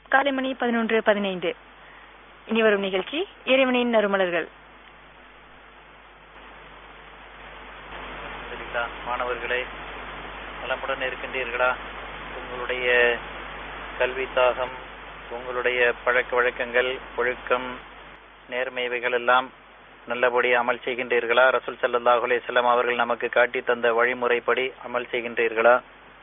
காலை மணி பதினொன்று பதினைந்து இனி வரும் நிகழ்ச்சி இறைவனின் நறுமலர்கள் சரிங்களா மாணவர்களே நலமுடன் இருக்கின்றீர்களா உங்களுடைய கல்வி தாகம் உங்களுடைய பழக்க வழக்கங்கள் ஒழுக்கம் நேர்மை இவைகள் எல்லாம் நல்லபடி அமல் செய்கின்றீர்களா ரசூல் ஸல்லல்லாஹு அலைஹி வஸல்லம் அவர்கள் நமக்கு காட்டி தந்த வழிமுறைப்படி அமல் செய்கின்றீர்களா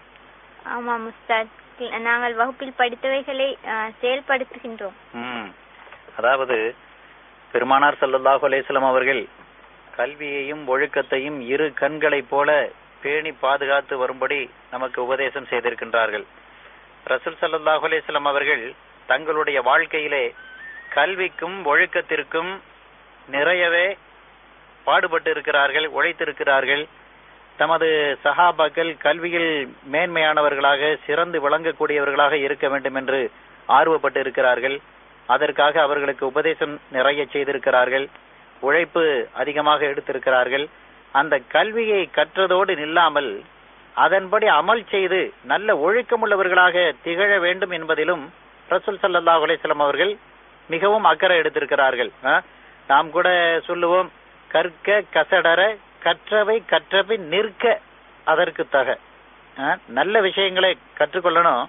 ஆமாம் உஸ்தாத் நாங்கள் வகுப்பில் படித்தவைகளை அஹ், செயல்படுத்துகின்றோம் ம் அதாவது பெருமானார் ஸல்லல்லாஹு அலைஹி வஸல்லம் அவர்கள் கல்வியையும் ஒழுக்கத்தையும் இரு கண்களைப் போல பேணி பாதுகாத்து வரும்படி நமக்கு உபதேசம் செய்திருக்கின்றார்கள் ரசூல் ஸல்லல்லாஹு அலைஹி வஸல்லம் அவர்கள் தங்களுடைய வாழ்க்கையிலே கல்விக்கும் ஒழுக்கத்திற்கும் நிறையவே பாடுபட்டு இருக்கிறார்கள் உழைத்திருக்கிறார்கள் தமது சஹாபாக்கள் கல்வியில் மேன்மையானவர்களாக சிறந்து விளங்கக்கூடியவர்களாக இருக்க வேண்டும் என்று ஆர்வப்பட்டு இருக்கிறார்கள் அதற்காக அவர்களுக்கு உபதேசம் நிறைய செய்திருக்கிறார்கள் உழைப்பு அதிகமாக எடுத்திருக்கிறார்கள் அந்த கல்வியை கற்றதோடு நில்லாமல் அதன்படி அமல் செய்து நல்ல ஒழுக்கமுள்ளவர்களாக திகழ வேண்டும் என்பதிலும் ரசூல் ஸல்லல்லாஹு அலைஹி வஸல்லம் அவர்கள் மிகவும் அக்கறை எடுத்திருக்கிறார்கள் ஆ? நாம் கூட சொல்லுவோம் கற்க கசடர கற்றவை கற்றபின் நிற்க அதற்கு தக ஆ? நல்ல விஷயங்களை கற்றுக்கொள்ளணும்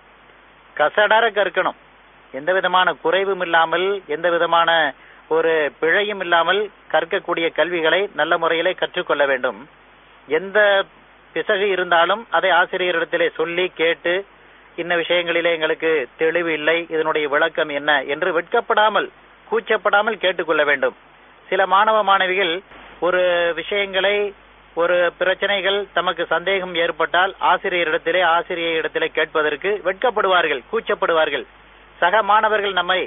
கசடர கற்கணும் எந்த விதமான குறைவும் இல்லாமல் எந்த விதமான ஒரு பிழையும் இல்லாமல் கற்கக்கூடிய கல்விகளை நல்ல முறையிலே கற்றுக்கொள்ள வேண்டும் எந்த பிசகு இருந்தாலும் அதை ஆசிரியரிடத்திலே சொல்லி கேட்டு இன்ன விஷயங்களிலே எங்களுக்கு தெளிவு இல்லை இதனுடைய விளக்கம் என்ன என்று வெட்கப்படாமல் கூச்சப்படாமல் கேட்டுக்கொள்ள வேண்டும் சில மாணவ மாணவிகள் ஒரு விஷயங்களை ஒரு பிரச்சனைகள் தமக்கு சந்தேகம் ஏற்பட்டால் ஆசிரியரிடத்திலே ஆசிரியரிடத்திலே கேட்பதற்கு வெட்கப்படுவார்கள் கூச்சப்படுவார்கள் சக மாணவர்கள் நம்மை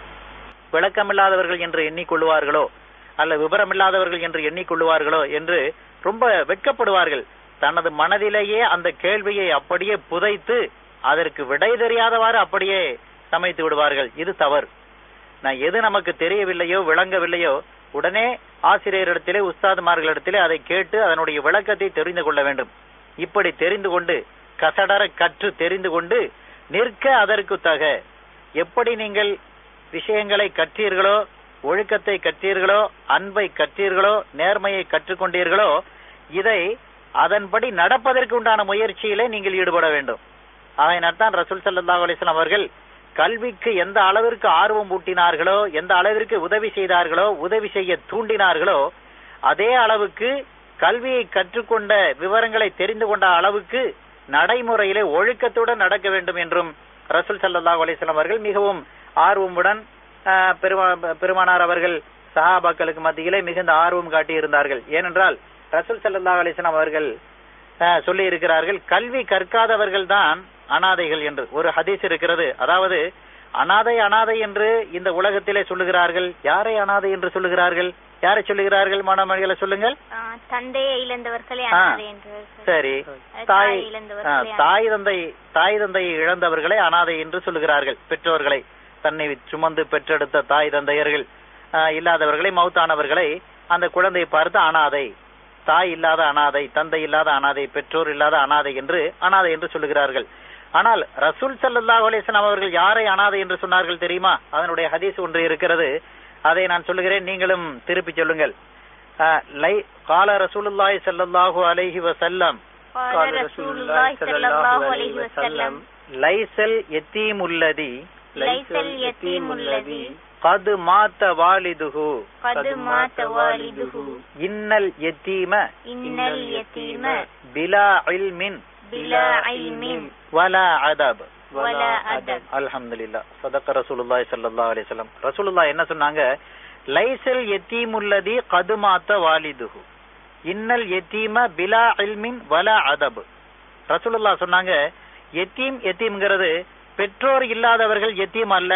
விளக்கமில்லாதவர்கள் என்று எண்ணிக்கொள்வார்களோ அல்ல விவரமில்லாதவர்கள் என்று எண்ணிக்கொள்வார்களோ என்று ரொம்ப வெட்கப்படுவார்கள் தனது மனதிலேயே அந்த கேள்வியை அப்படியே புதைத்து அதற்கு விடை தெரியாதவாறு அப்படியே சமைத்து விடுவார்கள் இது தவறு நான் எது நமக்கு தெரியவில்லையோ விளங்கவில்லையோ உடனே ஆசிரியரிடத்திலே உஸ்தாதுமார்களிடத்திலே அதை கேட்டு அதனுடைய விளக்கத்தை தெரிந்து கொள்ள வேண்டும் இப்படி தெரிந்து கொண்டு கசடர கற்று தெரிந்து கொண்டு நிற்க அதற்கு தக எப்படி நீங்கள் விஷயங்களை கற்றீர்களோ ஒழுக்கத்தை கற்றீர்களோ அன்பை கற்றீர்களோ நேர்மையை கற்றுக்கொண்டீர்களோ இதை அதன்படி நடப்பதற்கு உண்டான முயற்சியிலே நீங்கள் ஈடுபட வேண்டும் ஆகையினால்தான் ரசூல் ஸல்லல்லாஹு அலைஹி வஸல்லம் அவர்கள் கல்விக்கு எந்த அளவிற்கு ஆர்வம் ஊட்டினார்களோ எந்த அளவிற்கு உதவி செய்தார்களோ உதவி செய்ய தூண்டினார்களோ அதே அளவுக்கு கல்வியை கற்றுக்கொண்ட விவரங்களை தெரிந்து கொண்ட அளவுக்கு நடைமுறையிலே ஒழுக்கத்துடன் நடக்க வேண்டும் என்றும் ரசூல் ஸல்லல்லாஹு அலைஹி வஸல்லம் அவர்கள் மிகவும் ஆர்வமுடன் ஆஹ், பெருமா- பெருமானார் அவர்கள் சஹாபாக்களுக்கு மத்தியிலே மிகுந்த ஆர்வம் காட்டி இருந்தார்கள் ஏனென்றால் ரசூல் ஸல்லல்லாஹு அலைஹி வஸல்லம் அவர்கள் ஆஹ், சொல்லி இருக்கிறார்கள் கல்வி கற்காதவர்கள் தான் அனாதைகள் என்று ஒரு ஹதீஸ் இருக்கிறது அதாவது அனாதை அனாதை என்று இந்த உலகத்திலே சொல்லுகிறார்கள் யாரை அனாதை என்று சொல்லுகிறார்கள் யாரை சொல்லுகிறார்கள் மாணவர்களை சொல்லுங்கள் அஹ், தந்தையை இழந்தவர்களே ஆ. அனாதை என்று சரி அஹ், தாய் தாய் ஆ, இழந்தவர்களே தாய் தந்தை தாய் தந்தையை இழந்தவர்களை அனாதை என்று சொல்லுகிறார்கள் பெற்றோர்களை தன்னை சுமந்து பெற்றெடுத்த தாய் தந்தையர்கள் ஆ, இல்லாதவர்களை மௌத்தானவர்களை அந்த குழந்தையை பார்த்து அனாதை தாய் இல்லாத அனாதை தந்தை இல்லாத அனாதை பெற்றோர் இல்லாத அனாதை என்று அனாதை என்று சொல்லுகிறார்கள் ஆனால் ரசூல் ஸல்லல்லாஹு அலைஹி வஸல்லம் அவர்கள் யாரை அனாதை என்று சொன்னார்கள் தெரியுமா அதனுடைய ஹதீஸ் ஒன்று இருக்கிறது அதை நான் சொல்லுகிறேன் நீங்களும் திருப்பி சொல்லுங்கள் ஆ, லை கால ரசூலுல்லாஹி ஸல்லல்லாஹு அலைஹி வஸல்லம் قال رسول الله صلى الله عليه وسلم லைசல் எத்தீமுல்லதி ليس اليتيم الذي கது மாத்த வாலிதுஹு قد مات والده இன்னல் எத்தீம إن اليتيم பிலா இல்மின் بلا علم வலா அதப் ولا أدب அல்ஹம்துலில்லா சதக்க ரசூலுல்லாஹி ஸல்லல்லாஹு அலைஹி வஸல்லம் ரசூலுல்லாஹ் என்ன சொன்னாங்க லைசல் எத்தீமுல்லதி கது மாத்த வாலிதுஹு இன்னல் எத்தீம பிலா இல்மின் வலா அதப் ரசூலுல்லாஹ் சொன்னாங்க எத்தீம் எத்தீம்ங்கிறது பெற்றோர் இல்லாதவர்கள் எத்தீம் அல்ல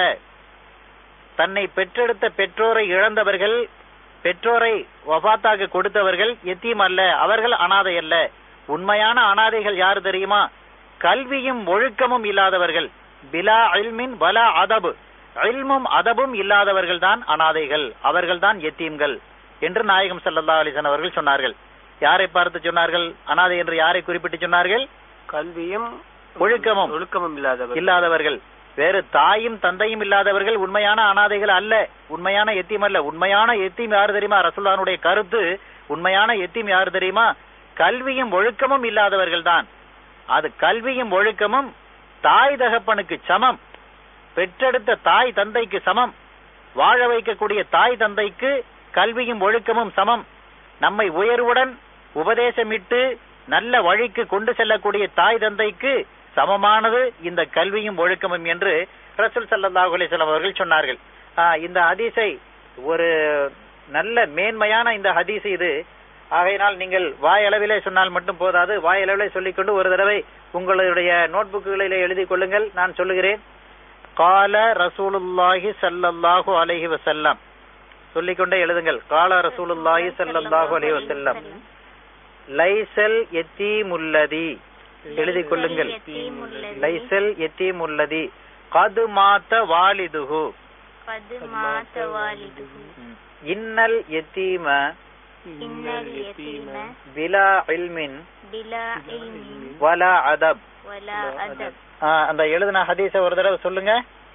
தன்னை பெற்றெடுத்த பெற்றோரை இழந்தவர்கள் பெற்றோரை வபாத்தாக கொடுத்தவர்கள் எத்தீம் அல்ல அவர்கள் அனாதை அல்ல உண்மையான அனாதைகள் யார் தெரியுமா கல்வியும் ஒழுக்கமும் இல்லாதவர்கள் பிலா இல்மின் வலா அதபு இல்மும் அதபும் இல்லாதவர்கள் தான் அனாதைகள் அவர்கள் தான் எத்தீம்கள் என்று நாயகம் ஸல்லல்லாஹு அலைஹி வஸல்லம் அவர்கள் சொன்னார்கள் யாரை பார்த்து சொன்னார்கள் அனாதை என்று யாரை குறிப்பிட்டு சொன்னார்கள் கல்வியும் ஒழுக்கமும் ஒழுக்கமும் இல்லாதவர் இல்லாதவர்கள் வேறு தாயும் தந்தையும் இல்லாதவர்கள் உண்மையான அனாதைகள் அல்ல உண்மையான எத்தீம் அல்ல உண்மையான எத்தீம் யாரு தெரியுமா ரசூல்லானுடைய கருத்து உண்மையான எத்தீம் யாரு தெரியுமா கல்வியும் ஒழுக்கமும் இல்லாதவர்கள் தான் அது கல்வியும் ஒழுக்கமும் தாய் தகப்பனுக்கு சமம் பெற்றெடுத்த தாய் தந்தைக்கு சமம் வாழ வைக்கக்கூடிய தாய் தந்தைக்கு கல்வியும் ஒழுக்கமும் சமம் நம்மை உயர்வுடன் உபதேசமிட்டு நல்ல வழிக்கு கொண்டு செல்லக்கூடிய தாய் தந்தைக்கு சமமானது இந்த கல்வியும் ஒழுக்கமும் என்று ரசூல் ஸல்லல்லாஹு அலைஹி வஸல்லம் அவர்கள் சொன்னார்கள் ஆ, இந்த ஹதீஸை ஒரு நல்ல மேன்மையான இந்த ஹதீஸ் இது ஆகையினால் நீங்கள் வாயளவிலே சொன்னால் மட்டும் போதாது வாயளவிலே சொல்லிக்கொண்டு ஒரு தடவை உங்களுடைய நோட்புக்குகளிலே எழுதி கொள்ளுங்கள் நான் சொல்லுகிறேன் கால ரசூலுல்லாஹி ஸல்லல்லாஹு அலைஹி வஸல்லம் சொல்லிக்கொண்டே எழுதுங்கள் கால ரசூலுல்லாஹி ஸல்லல்லாஹு அலைஹி வஸல்லம் லைசல் எத்தீமுல்லதி எழுதிக் கொள்ளுங்கள் லைசல் எத்தீமுல்லதி கது மாத்த வாலிதுஹு قد مات والده இன்னல் எத்தீம إن اليتيم பிலா இல்மின் بلا علم வலா அதப் ولا أدب ஆ, அந்த எழுதின ஹதீஸ ஒரு தடவை சொல்லுங்க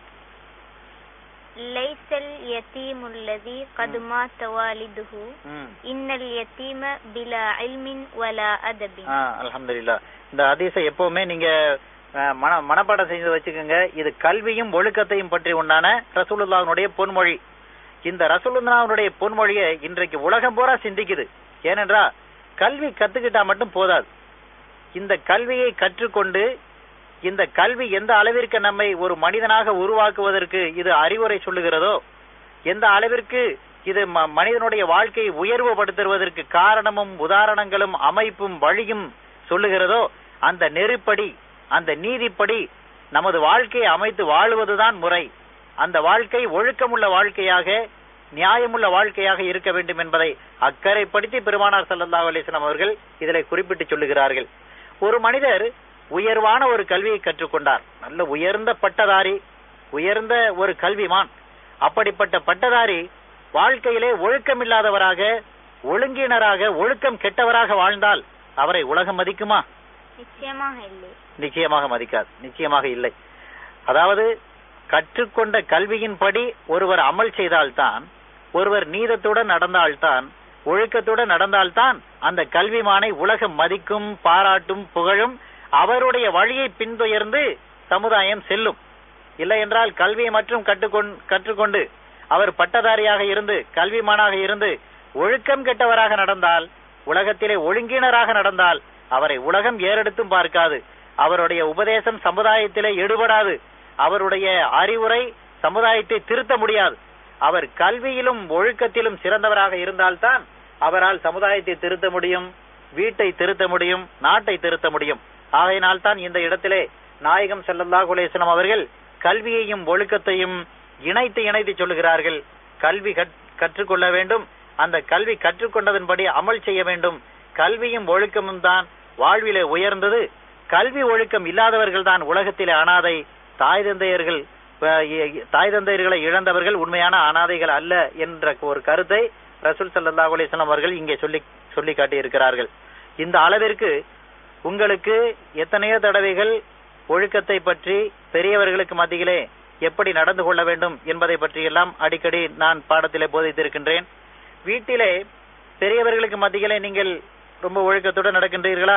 ليس اليتيم الذي قد مات والده ம். إن اليتيم بلا علم ولا أدب ஆ, அல்ஹம்துலில்லாஹ் இந்த ஹதீஸை எப்பவுமே நீங்க ஆ, மன மனப்பாடம் செஞ்சு வச்சுக்கோங்க இது கல்வியும் ஒழுக்கத்தையும் பற்றி உண்டான ரசூலுல்லாஹ்வுடைய பொன்மொழி இந்த ரசூலுல்லாஹ்வுடைய பொன்மொழியை இன்றைக்கு உலகம் பூரா சிந்திக்குது ஏனென்றா கல்வி கத்துக்கிட்டா மட்டும் போதாது இந்த கல்வியை கற்றுக்கொண்டு இந்த கல்வி எந்த அளவிற்கு நம்மை ஒரு மனிதனாக உருவாக்குவதற்கு இது அறிவுரை சொல்லுகிறதோ எந்த அளவிற்கு இது ம- மனிதனுடைய வாழ்க்கையை உயர்வுபடுத்துவதற்கு காரணமும் உதாரணங்களும் அமைப்பும் வழியும் சொல்லுகிறதோ அந்த நெருப்படி அந்த நீதிப்படி நமது வாழ்க்கையை அமைத்து வாழுவதுதான் முறை அந்த வாழ்க்கை ஒழுக்கமுள்ள வாழ்க்கையாக நியாயமுள்ள வாழ்க்கையாக இருக்க வேண்டும் என்பதை அக்கறைப்படுத்தி பெருமானார் ஸல்லல்லாஹு அலைஹி வஸல்லம் அவர்கள் இதிலே குறிப்பிட்டு சொல்லுகிறார்கள் ஒரு மனிதர் உயர்வான ஒரு கல்வியை கற்றுக்கொண்டார் நல்ல உயர்ந்த பட்டதாரி உயர்ந்த ஒரு கல்விமான் அப்படிப்பட்ட பட்டதாரி வாழ்க்கையிலே ஒழுக்கமில்லாதவராக ஒழுங்கினராக ஒழுக்கம் கெட்டவராக வாழ்ந்தால் அவரை உலகம் மதிக்குமா நிச்சயமாக இல்லை நிச்சயமாக மதிக்காது நிச்சயமாக இல்லை அதாவது கற்றுக்கொண்ட கல்வியின்படி ஒருவர் அமல் செய்தால்தான் ஒருவர் நீதத்துடன் நடந்தால்தான் ஒழுக்கத்துடன் நடந்தால்தான் அந்த கல்விமானை உலகம் மதிக்கும் பாராட்டும் புகழும் அவருடைய வழியை பின்துயர்ந்து சமுதாயம் செல்லும் இல்லை என்றால் கல்வியை மற்றும் கற்றுக்கொண்- கற்றுக்கொண்டு அவர் பட்டதாரியாக இருந்து கல்விமானாக இருந்து ஒழுக்கம் கெட்டவராக நடந்தால் உலகத்திலே ஒழுங்கினராக நடந்தால் அவரை உலகம் ஏறெடுத்தும் பார்க்காது அவருடைய உபதேசம் சமுதாயத்திலே எடுபடாது அவருடைய அறிவுரை சமுதாயத்தை திருத்த முடியாது அவர் கல்வியிலும் ஒழுக்கத்திலும் சிறந்தவராக இருந்தால்தான் அவரால் சமுதாயத்தை திருத்த முடியும் வீட்டை திருத்த முடியும் நாட்டை திருத்த முடியும் ஆகையினால் தான் இந்த இடத்திலே நாயகம் ஸல்லல்லாஹு அலைஹி வஸல்லம் அவர்கள் கல்வியையும் ஒழுக்கத்தையும் இணைத்து இணைத்து சொல்லுகிறார்கள் கல்வி கற்- கற்றுக்கொள்ள வேண்டும் அந்த கல்வி கற்றுக்கொண்டதன்படி அமல் செய்ய வேண்டும் கல்வியும் ஒழுக்கமும் தான் வாழ்விலே உயர்ந்தது கல்வி ஒழுக்கம் இல்லாதவர்கள் தான் உலகத்திலே அனாதை தாய் தந்தையர்கள் அஹ், இ- தாய் தந்தையர்களை இழந்தவர்கள் உண்மையான அனாதைகள் அல்ல என்ற ஒரு கருத்தை ரசூல் ஸல்லல்லாஹு அலைஹி வஸல்லம் அவர்கள் இங்கே சொல்லி சொல்லி காட்டி இருக்கிறார்கள் இந்த அளவிற்கு உங்களுக்கு எத்தனையோ தடவைகள் ஒழுக்கத்தை பற்றி பெரியவர்களுக்கு மத்தியிலே எப்படி நடந்து கொள்ள வேண்டும் என்பதை பற்றியெல்லாம் அடிக்கடி நான் பாடத்திலே போதித்திருக்கின்றேன் வீட்டிலே பெரியவர்களுக்கு மத்தியிலே நீங்கள் ரொம்ப ஒழுக்கத்துடன் நடக்கின்றீர்களா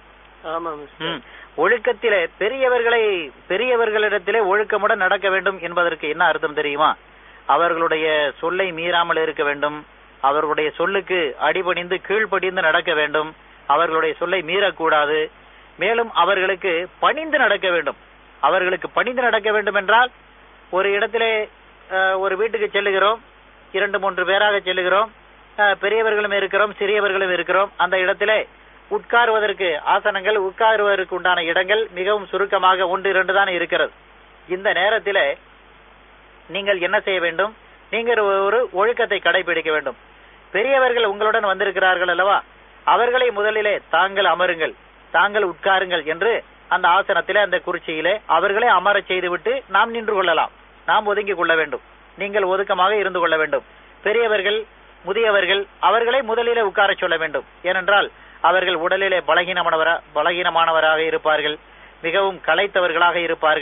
ஆமா மிஸ்டர் ம். ஒழுக்கத்திலே பெரியவர்களை பெரியவர்களிடத்திலே ஒழுக்கமுடன் நடக்க வேண்டும் என்பதற்கு என்ன அர்த்தம் தெரியுமா அவர்களுடைய சொல்லை மீறாமல் இருக்க வேண்டும் அவர்களுடைய சொல்லுக்கு அடிபணிந்து கீழ்ப்படிந்து நடக்க வேண்டும் அவர்களுடைய சொல்லை மீறக்கூடாது மேலும் அவர்களுக்கு பணிந்து நடக்க வேண்டும் அவர்களுக்கு பணிந்து நடக்க வேண்டும் என்றால் ஒரு இடத்திலே அஹ், ஒரு வீட்டுக்கு செல்லுகிறோம் இரண்டு மூன்று பேராக செல்லுகிறோம் அஹ், பெரியவர்களும் இருக்கிறோம் சிறியவர்களும் இருக்கிறோம் அந்த இடத்திலே உட்காருவதற்கு ஆசனங்கள் உட்காருவதற்கு உண்டான இடங்கள் மிகவும் சுருக்கமாக ஒன்று இரண்டு தான் இருக்கிறது இந்த நேரத்திலே நீங்கள் என்ன செய்ய வேண்டும் நீங்கள் ஒரு ஒழுக்கத்தை கடைபிடிக்க வேண்டும் பெரியவர்கள் உங்களுடன் வந்திருக்கிறார்கள் அல்லவா அவர்களை முதலிலே தாங்கள் அமருங்கள் தாங்கள் உட்காருங்கள் என்று அந்த ஆசனத்திலே அந்த குறிச்சியிலே அவர்களே அமரச் செய்துவிட்டு நாம் நின்று கொள்ளலாம் நாம் ஒதுங்கிக் கொள்ள வேண்டும் நீங்கள் ஒதுக்கமாக இருந்து கொள்ள வேண்டும் பெரியவர்கள் முதியவர்கள் அவர்களை முதலிலே உட்காரச் சொல்ல வேண்டும் ஏனென்றால் அவர்கள் உடலிலே பலகீனமானவரா பலகீனமானவராக இருப்பார்கள் மிகவும் களைத்தவர்களாக இருப்பார்கள்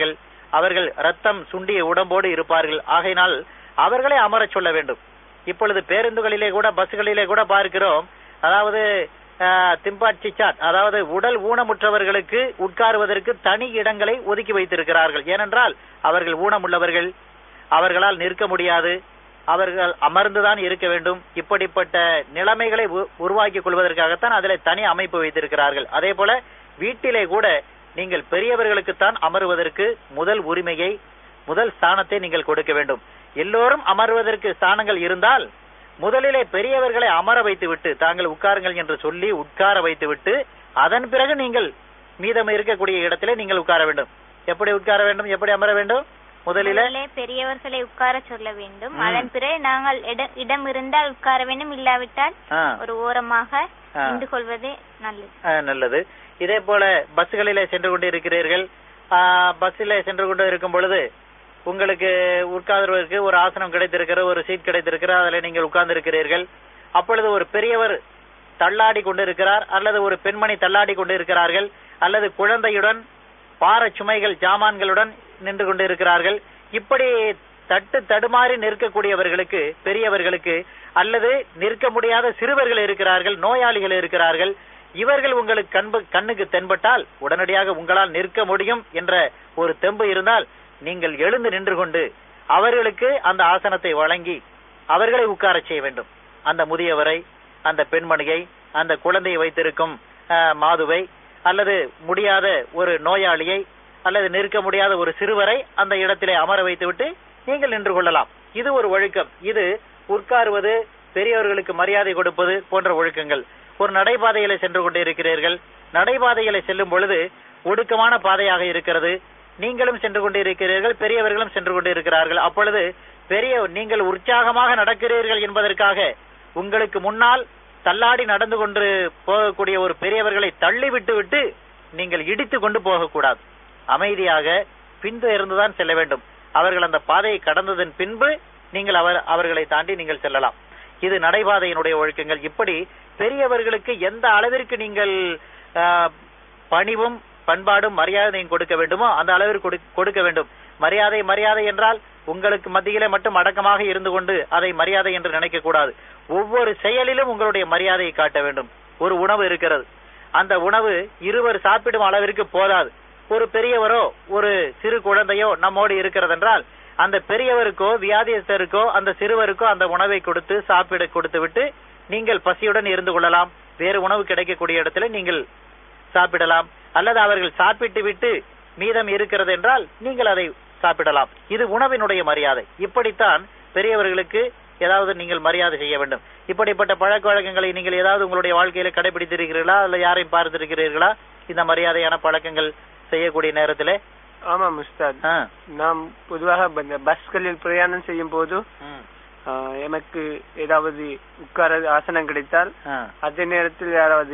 அவர்கள் ரத்தம் சுண்டிய உடம்போடு இருப்பார்கள் ஆகையினால் அவர்களை அமரச் சொல்ல வேண்டும் இப்பொழுது பேருந்துகளிலே கூட பஸ்களிலே கூட பார்க்கிறோம் அதாவது ஆஹ், திம்பாட்சி சாட் அதாவது உடல் ஊனமுற்றவர்களுக்கு உட்காருவதற்கு தனி இடங்களை ஒதுக்கி வைத்திருக்கிறார்கள் ஏனென்றால் அவர்கள் ஊனமுள்ளவர்கள் அவர்களால் நிற்க முடியாது அவர்கள் அமர்ந்துதான் இருக்க வேண்டும் இப்படிப்பட்ட நிலைமைகளை உ- உருவாக்கிக் கொள்வதற்காகத்தான் அதில் தனி அமைப்பு வைத்திருக்கிறார்கள் அதே போல வீட்டிலே கூட நீங்கள் பெரியவர்களுக்குத்தான் அமருவதற்கு முதல் உரிமையை முதல் ஸ்தானத்தை நீங்கள் கொடுக்க வேண்டும் எல்லோரும் அமர்வதற்கு ஸ்தானங்கள் இருந்தால் முதலிலே பெரியவர்களை அமர வைத்துவிட்டு தாங்கள் உட்காருங்கள் என்று சொல்லி உட்கார வைத்துவிட்டு அதன் பிறகு நீங்கள் மீதம் இருக்கக்கூடிய இடத்திலே நீங்கள் உட்கார வேண்டும் எப்படி உட்கார வேண்டும் எப்படி அமர வேண்டும் முதலிலே முதலிலே பெரியவர்களை உட்கார சொல்ல வேண்டும் ம். அதன் பிறகு நாங்கள் இட- இடம் இருந்தால் உட்கார வேண்டும் இல்லாவிட்டால் ஆ, ஒரு ஓரமாக ஆ. நின்று கொள்வது நல்லது ஆ, நல்லது இதே போல பஸ்களிலே சென்று கொண்டு இருக்கிறீர்கள் பஸ்ஸிலே சென்று கொண்டு இருக்கும் பொழுது உங்களுக்கு உட்கார்வதற்கு ஒரு ஆசனம் கிடைத்திருக்கிற ஒரு சீட் கிடைத்திருக்கிற அதில் நீங்கள் உட்கார்ந்து இருக்கிறீர்கள் அப்பொழுது ஒரு பெரியவர் தள்ளாடி கொண்டிருக்கிறார் அல்லது ஒரு பெண்மணி தள்ளாடி கொண்டு இருக்கிறார்கள் அல்லது குழந்தையுடன் பார சுமைகள் ஜாமான்களுடன் நின்று கொண்டு இருக்கிறார்கள் இப்படி தட்டு தடுமாறி நிற்கக்கூடியவர்களுக்கு பெரியவர்களுக்கு அல்லது நிற்க முடியாத சிறுவர்கள் இருக்கிறார்கள் நோயாளிகள் இருக்கிறார்கள் இவர்கள் உங்களுக்கு கண்பு கண்ணுக்கு தென்பட்டால் உடனடியாக உங்களால் நிற்க முடியும் என்ற ஒரு தெம்பு இருந்தால் நீங்கள் எழுந்து நின்று கொண்டு அவர்களுக்கு அந்த ஆசனத்தை வழங்கி அவர்களை உட்காரச் செய்ய வேண்டும் அந்த முதியவரை அந்த பெண்மணியை அந்த குழந்தையை வைத்திருக்கும் அஹ், மாதுவை அல்லது முடியாத ஒரு நோயாளியை அல்லது நிற்க முடியாத ஒரு சிறுவரை அந்த இடத்திலே அமர வைத்துவிட்டு நீங்கள் நின்று கொள்ளலாம் இது ஒரு ஒழுக்கம் இது உட்காருவது பெரியவர்களுக்கு மரியாதை கொடுப்பது போன்ற ஒழுக்கங்கள் ஒரு நடைபாதையில சென்று கொண்டு இருக்கிறீர்கள் நடைபாதையில செல்லும் பொழுது ஒடுக்கமான பாதையாக இருக்கிறது நீங்களும் சென்று கொண்டு இருக்கிறீர்கள் பெரியவர்களும் சென்று கொண்டு இருக்கிறார்கள் அப்பொழுது பெரிய நீங்கள் உற்சாகமாக நடக்கிறீர்கள் என்பதற்காக உங்களுக்கு முன்னால் தள்ளாடி நடந்து கொண்டு போகக்கூடிய ஒரு பெரியவர்களை தள்ளி விட்டு விட்டு நீங்கள் இடித்து கொண்டு போகக்கூடாது அமைதியாக பின்தொடர்ந்துதான் செல்ல வேண்டும் அவர்கள் அந்த பாதையை கடந்ததன் பின்பு நீங்கள் அவர் அவர்களை தாண்டி நீங்கள் செல்லலாம் இது நடைபாதையினுடைய ஒழுக்கங்கள் இப்படி பெரியவர்களுக்கு எந்த அளவிற்கு நீங்கள் ஆஹ், பணிவும் பண்பாடும் மரியாதையும் கொடுக்க வேண்டுமோ அந்த அளவிற்கு கொடு- கொடுக்க வேண்டும் மரியாதை மரியாதை என்றால் உங்களுக்கு மத்தியிலே மட்டும் அடக்கமாக இருந்து கொண்டு அதை மரியாதை என்று நினைக்க கூடாது ஒவ்வொரு செயலிலும் உங்களுடைய மரியாதையை காட்ட வேண்டும் ஒரு உணவு இருக்கிறது அந்த உணவு இருவர் சாப்பிடும் அளவிற்கு போதாது ஒரு பெரியவரோ ஒரு சிறு குழந்தையோ நம்மோடு இருக்கிறதென்றால் அந்த பெரியவருக்கோ வியாதியஸ்தருக்கோ அந்த சிறுவருக்கோ அந்த உணவை கொடுத்து சாப்பிட கொடுத்து விட்டு நீங்கள் பசியுடன் இருந்து கொள்ளலாம் வேறு உணவு கிடைக்கக்கூடிய இடத்துல நீங்கள் சாப்பிடலாம் அல்லது அவர்கள் சாப்பிட்டு விட்டு மீதம் இருக்கிறது என்றால் நீங்கள் அதை சாப்பிடலாம் இது உணவினுடைய மரியாதை இப்படித்தான் பெரியவர்களுக்கு ஏதாவது நீங்கள் மரியாதை செய்ய வேண்டும் இப்படிப்பட்ட பழக்க வழக்கங்களை நீங்கள் ஏதாவது உங்களுடைய வாழ்க்கையில கடைபிடித்திருக்கிறீர்களா அல்ல யாரையும் பார்த்திருக்கிறீர்களா இந்த மரியாதையான பழக்கங்கள் செய்யக்கூடிய நேரத்திலே ஆமாம் உஸ்தாத் ஆ, நாம் பொதுவாக இந்த பஸ்களில் பிரயாணம் செய்யும் போது ம், ஆ, எமக்கு ஏதாவது உட்கார ஆசனம் கிடைத்தால் ஆ, அதே நேரத்தில் யாராவது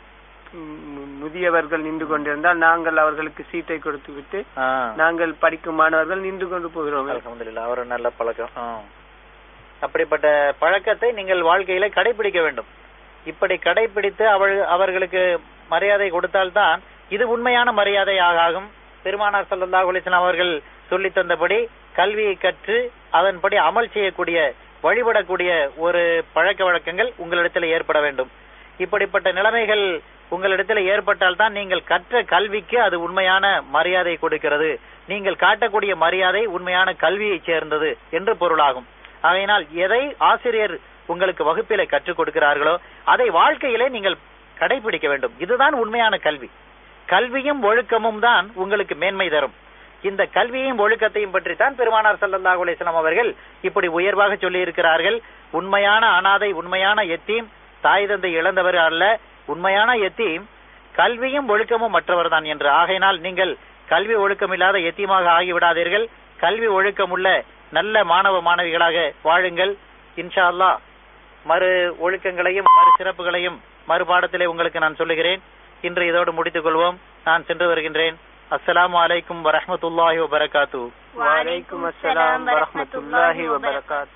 ம், முதியவர்கள் நின்று கொண்டிருந்தால் நாங்கள் அவர்களுக்கு சீட்டை கொடுத்து விட்டு ஆ. நாங்கள் படிக்கும் மாணவர்கள் நின்று கொண்டு போகிறோம் அல்ஹம்துலில்லாஹ் ஒரு நல்ல பழக்கம் ஆ. அப்படிப்பட்ட பழக்கத்தை நீங்கள் வாழ்க்கையில கடைபிடிக்க வேண்டும் இப்படி கடைபிடித்து அவள் அவர்களுக்கு மரியாதை கொடுத்தால்தான் இது உண்மையான மரியாதையாக ஆகும் பெருமானார் ஸல்லல்லாஹு அலைஹி வஸல்லம் அவர்கள் சொல்லி தந்தபடி கல்வியை கற்று அதன்படி அமல் செய்யக்கூடிய வழிபடக்கூடிய ஒரு பழக்க வழக்கங்கள் உங்களிடத்தில் ஏற்பட வேண்டும் இப்படிப்பட்ட நிலைமைகள் உங்களிடத்தில் ஏற்பட்டால் தான் நீங்கள் கற்ற கல்விக்கு அது உண்மையான மரியாதை கொடுக்கிறது நீங்கள் காட்டக்கூடிய மரியாதை உண்மையான கல்வியை சேர்ந்தது என்று பொருளாகும் ஆகையினால் எதை ஆசிரியர் உங்களுக்கு வகுப்பிலே கற்றுக் கொடுக்கிறார்களோ அதை வாழ்க்கையிலே நீங்கள் கடைபிடிக்க வேண்டும் இதுதான் உண்மையான கல்வி கல்வியும் ஒழுக்கமும் தான் உங்களுக்கு மேன்மை தரும் இந்த கல்வியையும் ஒழுக்கத்தையும் பற்றி தான் பெருமானார் ஸல்லல்லாஹு அலைஹி வஸல்லம் அவர்கள் இப்படி உயர்வாக சொல்லி இருக்கிறார்கள் உண்மையான அனாதை உண்மையான எத்தீம் தாய் தந்தை இழந்தவர் அல்ல உண்மையான எத்தீம் கல்வியும் ஒழுக்கமும் மற்றவர்தான் என்று ஆகையினால் நீங்கள் கல்வி ஒழுக்கம் இல்லாத எத்தீமாக ஆகிவிடாதீர்கள் கல்வி ஒழுக்கமுள்ள நல்ல மாணவ மாணவிகளாக வாழுங்கள் இன்ஷா அல்லாஹ் மறு ஒழுக்கங்களையும் மறு சிறப்புகளையும் மறுபாடத்திலே உங்களுக்கு நான் சொல்லுகிறேன் இன்று இதோடு முடித்துக் கொள்வோம் நான் சென்று வருகின்றேன் அஸ்ஸலாமு அலைக்கும் வரஹ்மத்துல்லாஹி வபரகாத்து வலைக்கும் அஸ்ஸலாம் வரஹ்மத்துல்லாஹி வபரகாத்து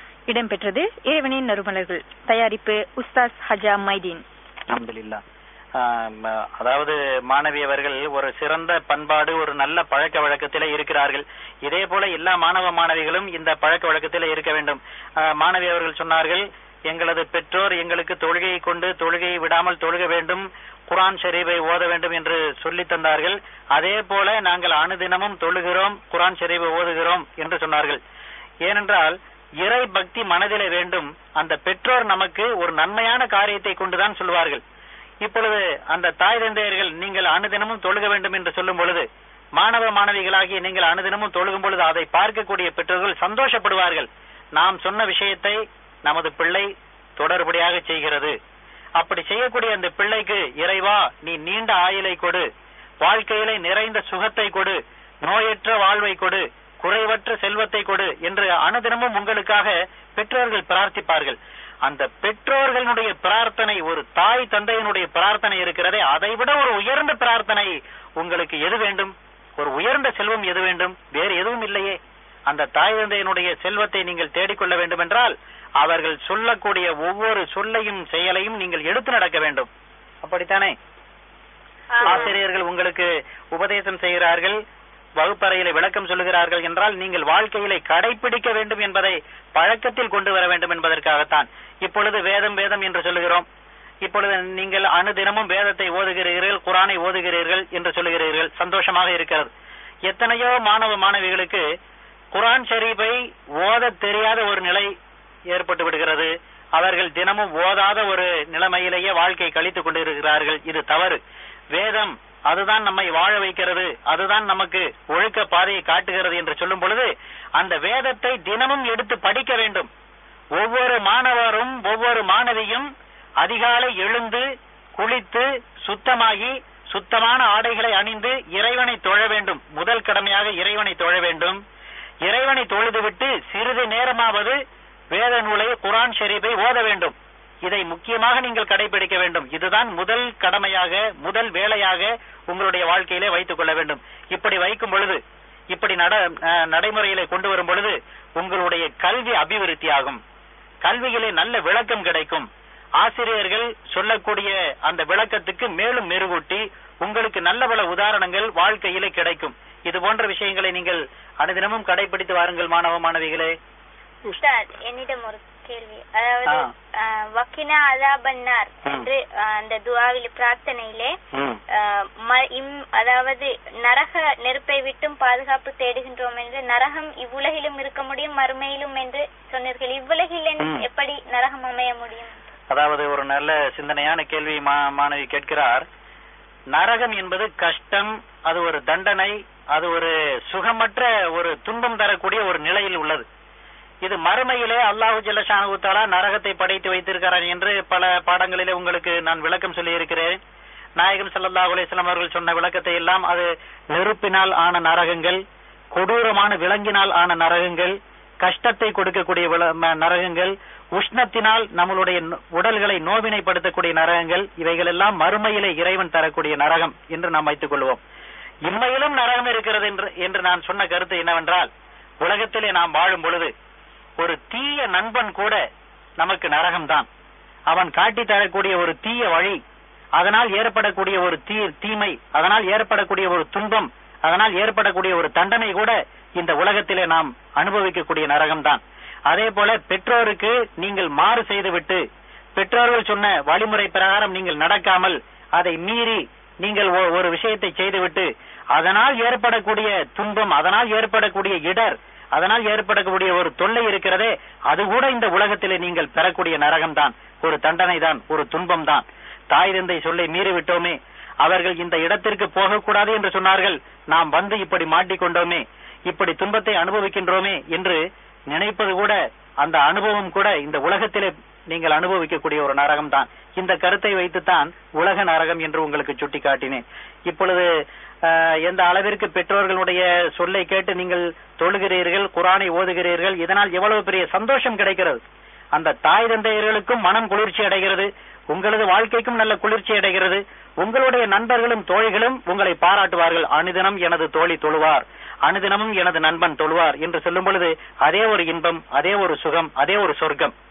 இடம்பெற்றது இறைவனின் நறுமலர்கள் தயாரிப்பு உஸ்தாஸ் ஹஜா மைதீன் அல்ஹம்துலில்லாஹ் ஆம், அதாவது மாணவி அவர்கள் ஒரு சிறந்த பண்பாடு ஒரு நல்ல பழக்க வழக்கத்திலே இருக்கிறார்கள் இதே போல எல்லா மாணவ மாணவிகளும் இந்த பழக்க வழக்கத்திலே இருக்க வேண்டும் ஆ, மாணவி அவர்கள் சொன்னார்கள் எங்களது பெற்றோர் எங்களுக்கு தொழுகையை கொண்டு தொழுகையை விடாமல் தொழுக வேண்டும் குரான் ஷரீஃபை ஓத வேண்டும் என்று சொல்லி தந்தார்கள் அதே போல நாங்கள் அனுதினமும் தொழுகிறோம் குரான் ஷரீஃபை ஓதுகிறோம் என்று சொன்னார்கள் ஏனென்றால் இறை பக்தி மனதிலே வேண்டும் அந்த பெற்றோர் நமக்கு ஒரு நன்மையான காரியத்தை கொண்டுதான் சொல்வார்கள் இப்பொழுது அந்த தாய் தந்தையர்கள் நீங்கள் அனுதினமும் தொழுக வேண்டும் என்று சொல்லும் பொழுது மாணவ மாணவிகளாகிய நீங்கள் அனுதினமும் தொழுகும் பொழுது அதை பார்க்கக்கூடிய பெற்றோர்கள் சந்தோஷப்படுவார்கள் நாம் சொன்ன விஷயத்தை நமது பிள்ளை தொடர்படியாக செய்கிறது அப்படி செய்யக்கூடிய அந்த பிள்ளைக்கு இறைவா நீ நீண்ட ஆயுளை கொடு வாழ்க்கையிலே நிறைந்த சுகத்தை கொடு நோயற்ற வாழ்வை கொடு குறைவற்ற செல்வத்தை கொடு என்று அனுதினமும் உங்களுக்காக பெற்றோர்கள் பிரார்த்திப்பார்கள் அந்த பெற்றோர்களுடைய பிரார்த்தனை ஒரு தாய் தந்தையினுடைய பிரார்த்தனை இருக்கிறதே அதை விட ஒரு உயர்ந்த பிரார்த்தனை உங்களுக்கு எது வேண்டும் ஒரு உயர்ந்த செல்வம் எது வேண்டும் வேறு எதுவும் இல்லையே அந்த தாய் தந்தையினுடைய செல்வத்தை நீங்கள் தேடிக்கொள்ள வேண்டும் என்றால் அவர்கள் சொல்லக்கூடிய ஒவ்வொரு சொல்லையும் செயலையும் நீங்கள் எடுத்து நடக்க வேண்டும் அப்படித்தானே ஆசிரியர்கள் உங்களுக்கு உபதேசம் செய்கிறார்கள் வகுப்பறையில விளக்கம் சொல்லுகிறார்கள் என்றால் நீங்கள் வாழ்க்கையிலே கடைபிடிக்க வேண்டும் என்பதை பழக்கத்தில் கொண்டு வர வேண்டும் என்பதற்காகத்தான் இப்பொழுது வேதம் வேதம் என்று சொல்லுகிறோம் இப்பொழுது நீங்கள் அனுதினமும் வேதத்தை ஓதுகிறீர்கள் குரானை ஓதுகிறீர்கள் என்று சொல்லுகிறீர்கள் சந்தோஷமாக இருக்கிறது எத்தனையோ மாணவ மாணவிகளுக்கு குரான் ஷரீஃபை ஓத தெரியாத ஒரு நிலை ஏற்பட்டு விடுகிறது அவர்கள் தினமும் ஓதாத ஒரு நிலைமையிலேயே வாழ்க்கை கழித்துக் கொண்டிருக்கிறார்கள் இது தவறு வேதம் அதுதான் நம்மை வாழ வைக்கிறது அதுதான் நமக்கு ஒழுக்க பாதையை காட்டுகிறது என்று சொல்லும் பொழுது அந்த வேதத்தை தினமும் எடுத்து படிக்க வேண்டும் ஒவ்வொரு மாணவரும் ஒவ்வொரு மாணவியும் அதிகாலை எழுந்து குளித்து சுத்தமாகி சுத்தமான ஆடைகளை அணிந்து இறைவனை தொழ வேண்டும் முதல் கடமையாக இறைவனை தொழ வேண்டும் இறைவனை தொழுதுவிட்டு சிறிது நேரமாவது வேத நூலை குரான் ஷெரீஃபை ஓத வேண்டும் இதை முக்கியமாக நீங்கள் கடைபிடிக்க வேண்டும் இதுதான் முதல் கடமையாக முதல் வேலையாக உங்களுடைய வாழ்க்கையிலே வைத்துக் கொள்ள வேண்டும் இப்படி வைக்கும் பொழுது இப்படி நட அஹ், நடைமுறையிலே கொண்டு வரும் பொழுது உங்களுடைய கல்வி அபிவிருத்தி ஆகும் கல்வியிலே நல்ல விளக்கம் கிடைக்கும் ஆசிரியர்கள் சொல்லக்கூடிய அந்த விளக்கத்துக்கு மேலும் மெருகூட்டி உங்களுக்கு நல்ல பல உதாரணங்கள் வாழ்க்கையிலே கிடைக்கும் இது போன்ற விஷயங்களை நீங்கள் அனுதினமும் கடைபிடித்து வாருங்கள் மாணவ மாணவிகளே உஸ்தாத் என்னிடம் ஒரு கேள்வி அதாவது ஆ. அஹ், வக்கினா அதாபன்னார் ம். என்று அஹ், அந்த துவாவில் பிரார்த்தனையிலே ம். அஹ், ம- இம்- அதாவது நரக நெருப்பை விட்டும் பாதுகாப்பு தேடுகின்றோம் என்று நரகம் இவ்வுலகிலும் இருக்க முடியும் மறுமையிலும் என்று சொன்னீர்கள் இவ்வுலகில் என்- ம். எப்படி நரகம் அமைய முடியும் அதாவது ஒரு நல்ல சிந்தனையான கேள்வி மா- மாணவி கேட்கிறார் நரகம் என்பது கஷ்டம் அது ஒரு தண்டனை அது ஒரு சுகமற்ற ஒரு துன்பம் தரக்கூடிய ஒரு நிலையில் உள்ளது இது மறுமையிலே அல்லாஹு ஜல்லஷானு தாலா நரகத்தை படைத்து வைத்திருக்கிறார் என்று பல பாடங்களிலே உங்களுக்கு நான் விளக்கம் சொல்லி இருக்கிறேன் நாயகம் ஸல்லல்லாஹு அலைஹி வஸல்லம் அவர்கள் சொன்ன விளக்கத்தை எல்லாம் அது நெருப்பினால் ஆன நரகங்கள் கொடூரமான விலங்கினால் ஆன நரகங்கள் கஷ்டத்தை கொடுக்கக்கூடிய வில- ம- நரகங்கள் உஷ்ணத்தினால் நம்மளுடைய நு- உடல்களை நோவினைப்படுத்தக்கூடிய நரகங்கள் இவைகள் எல்லாம் மறுமையிலே இறைவன் தரக்கூடிய நரகம் என்று நாம் வைத்துக் கொள்வோம் இம்மையிலும் நரகம் இருக்கிறது என்று என்று நான் சொன்ன கருத்து என்னவென்றால் உலகத்திலே நாம் வாழும் பொழுது ஒரு தீய நண்பன் கூட நமக்கு நரகம்தான் அவன் காட்டி தரக்கூடிய ஒரு தீய வழி அதனால் ஏற்படக்கூடிய ஒரு தீ தீமை அதனால் ஏற்படக்கூடிய ஒரு துன்பம் அதனால் ஏற்படக்கூடிய ஒரு தண்டனை கூட இந்த உலகத்திலே நாம் அனுபவிக்கக்கூடிய நரகம்தான் அதே போல பெற்றோருக்கு நீங்கள் மாறு செய்துவிட்டு பெற்றோர்கள் சொன்ன வழிமுறை பிரகாரம் நீங்கள் நடக்காமல் அதை மீறி நீங்கள் ஒ- ஒரு விஷயத்தை செய்துவிட்டு அதனால் ஏற்படக்கூடிய துன்பம் அதனால் ஏற்படக்கூடிய இடர் அதனால் ஏற்படக்கூடிய ஒரு தொல்லை இருக்கிறதே அது கூட இந்த உலகத்திலே நீங்கள் பெறக்கூடிய நரகம்தான் ஒரு தண்டனை தான் ஒரு துன்பம் தான் தாய் தந்தை சொல்லை மீறிவிட்டோமே அவர்கள் இந்த இடத்திற்கு போகக்கூடாது என்று சொன்னார்கள் நாம் வந்து இப்படி மாட்டிக்கொண்டோமே இப்படி துன்பத்தை அனுபவிக்கின்றோமே என்று நினைப்பது கூட அந்த அனுபவம் கூட இந்த உலகத்திலே நீங்கள் அனுபவிக்கக்கூடிய ஒரு நரகம் தான் இந்த கருத்தை வைத்துத்தான் உலக நரகம் என்று உங்களுக்கு சுட்டிக்காட்டினேன் இப்பொழுது அஹ், எந்த அளவிற்கு பெற்றோர்களுடைய சொல்லை கேட்டு நீங்கள் தொழுகிறீர்கள் குரானை ஓதுகிறீர்கள் இதனால் எவ்வளவு பெரிய சந்தோஷம் கிடைக்கிறது அந்த தாய் தந்தையர்களுக்கும் மனம் குளிர்ச்சி அடைகிறது உங்களது வாழ்க்கைக்கும் நல்ல குளிர்ச்சி அடைகிறது உங்களுடைய நண்பர்களும் தோழிகளும் உங்களை பாராட்டுவார்கள் அனுதினம் எனது தோழி தொழுவார் அனுதினமும் எனது நண்பன் தொழுவார் என்று சொல்லும் பொழுது அதே ஒரு இன்பம் அதே ஒரு சுகம் அதே ஒரு சொர்க்கம்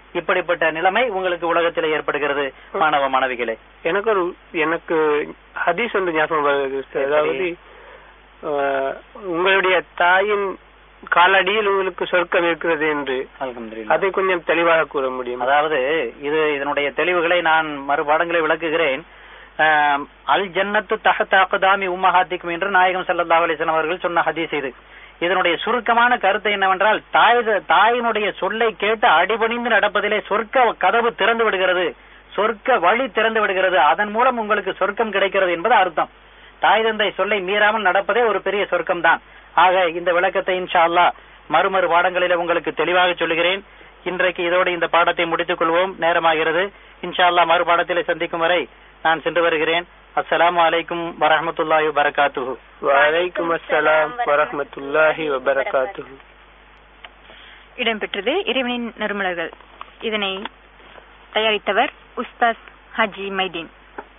இப்படிப்பட்ட நிலைமை உங்களுக்கு உலகத்தில் ஏற்படுகிறது மாணவ மாணவிகளே எனக்கு ஒரு எனக்கு ஹதீஸ் ஒன்று ஞாபகம் வருது உஸ்தாத். அதாவது ஆஹ், உங்களுடைய தாயின் காலடியில் உங்களுக்கு சொர்க்கம் இருக்கிறது என்று அல்ஹம்துலில்லாஹ். அதை கொஞ்சம் தெளிவாக கூற முடியும் அதாவது இது இதனுடைய தெளிவுகளை நான் மறுபாடங்களை விளக்குகிறேன் ஆம், அல் ஜன்னத்து தஹத் அக்தாமி உம்மஹாத்திக்கும் என்று நாயகம் ஸல்லல்லாஹு அலைஹி வஸல்லம் அவர்கள் சொன்ன ஹதீஸ் இது இதனுடைய சுருக்கமான கருத்து என்னவென்றால் தாய் தாயினுடைய சொல்லை கேட்டு அடிபணிந்து நடப்பதிலே சொர்க்க கதவு திறந்து விடுகிறது சொர்க்க வழி திறந்து விடுகிறது அதன் மூலம் உங்களுக்கு சொர்க்கம் கிடைக்கிறது என்பது அர்த்தம் தாய் தந்தை சொல்லை மீறாமல் நடப்பதே ஒரு பெரிய சொர்க்கம் தான் ஆக இந்த விளக்கத்தை இன்ஷா அல்லாஹ் மறுமறு பாடங்களிலே உங்களுக்கு தெளிவாக சொல்லுகிறேன் இன்றைக்கு இதோடு இந்த பாடத்தை முடித்துக் கொள்வோம் நேரமாகிறது இன்ஷா அல்லாஹ் மறு பாடத்திலே சந்திக்கும் வரை நான் சென்று வருகிறேன் அஸ்ஸலாமு அலைக்கும் வரஹ்மத்துல்லாஹி வபரகாத்துஹு வலைக்கும் அஸ்ஸலாம் வரஹ்மத்துல்லாஹி வபரகாத்துஹு இடம்பெற்றது இறைவனின் நறுமலர்கள் இதனை தயாரித்தவர் உஸ்தாஸ் Haji Maideen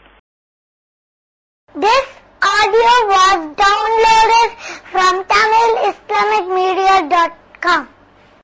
This audio was downloaded from TamilIslamicMedia.com.